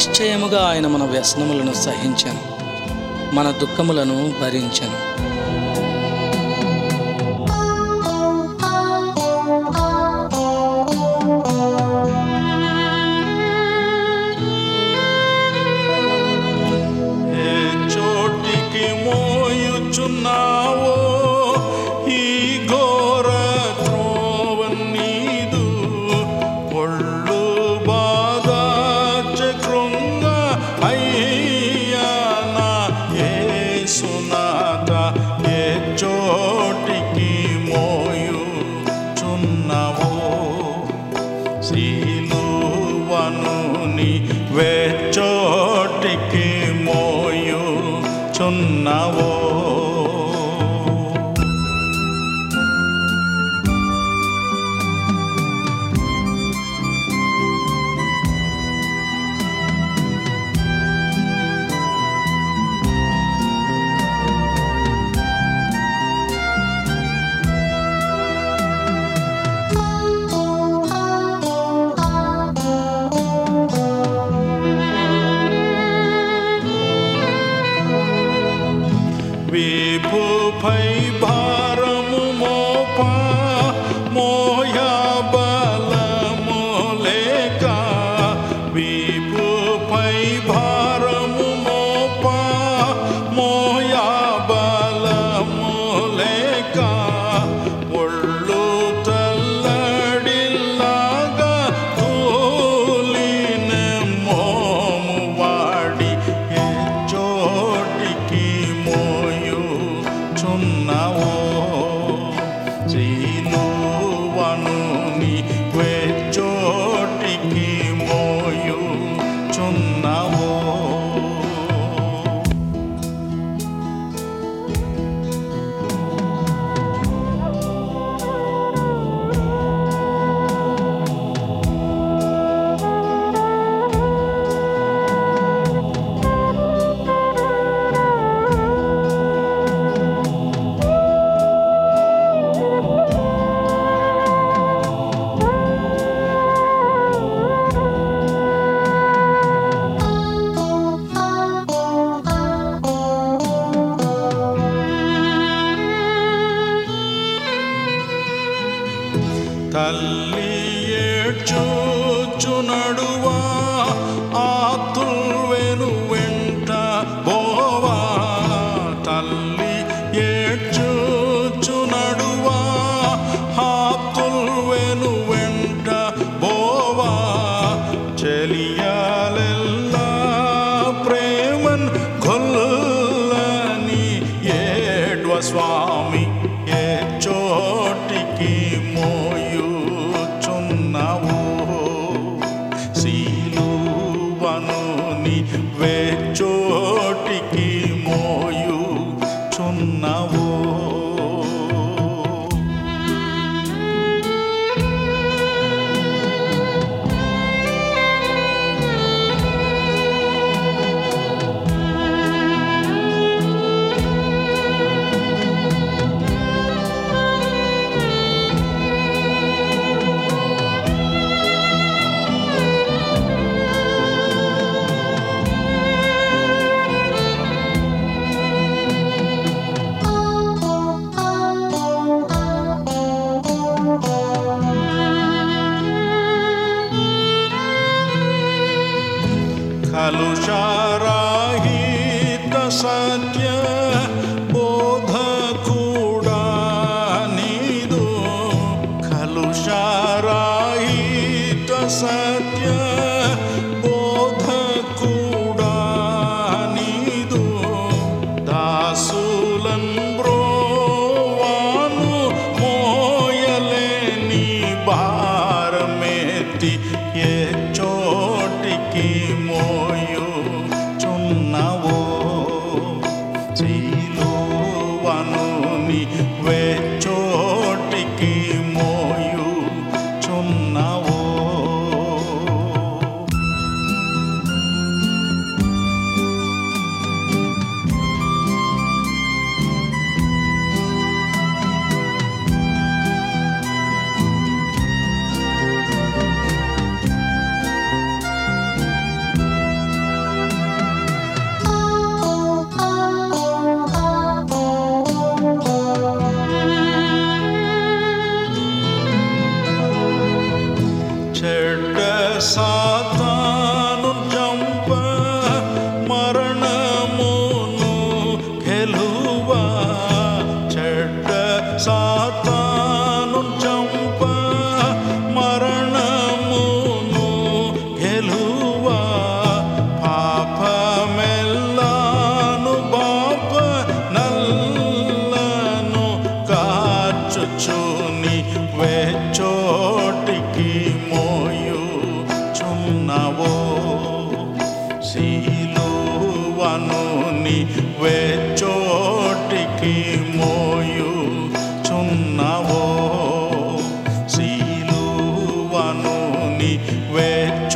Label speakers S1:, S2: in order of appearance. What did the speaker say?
S1: నిశ్చయముగా ఆయన మన వ్యసనములను సహించెను మన దుఃఖములను భరించెను
S2: ఏ చోటికి మోయుచున్నావో ఈ ఘోర త్రోవన్నీదు ఒళ్ళు బాధ చక్రంగ అయ్యా నా యేసునాథ ఏ చోటికి మోయుచున్నావో శీలువను వెచ్చోటికి మోయు చున్నవో వీపుపై భారము మోపా మోయా బలము లేక వీపుపై భారము మోపా మోయా బలము లేక ఒళ్ళు తల్లడిల్లాగా తూలిన మోము వాడి ఏ చోటికి మోయు చున్నవో చీలువను నీవే చోటికి మోయు చున్నవో తల్లి ఏడ్చుచు నడువా ఆతుర్వెను వెంట పోవా తల్లి ఏడ్చుచు నడువా ఆతుర్వెను వెంట పోవా చెలియాలెల్లా ప్రేమన్ కొల్లని ఏడ్వ స్వామి ఏ చోటికి మోయుచున్నావు శీలువను వే చోటికి మోయుచున్నావు కలుషారాహిత సత్య బోధ కూడా నీదు కలుషారాహిత సత్య బోధ కూడా నీదు దాసులన్ బ్రోవాను మోయలేని భారమెత్తి ఏ చోటికి మోయు చున్నవో చీలువను వే చోటికి మోయు చున్నవో సాతాను చంప మరణమును గెలువా చెడ్డ సాతాను చంప మరణమును గెలువా పాపమెల్లాను బాప నల్లను కార్చుచుని వెచ్చోటికి మోయు చున్నవో శీలువను ని వెచ్చోటికి మోయు చున్నవో శీలువను ని వెచ్చ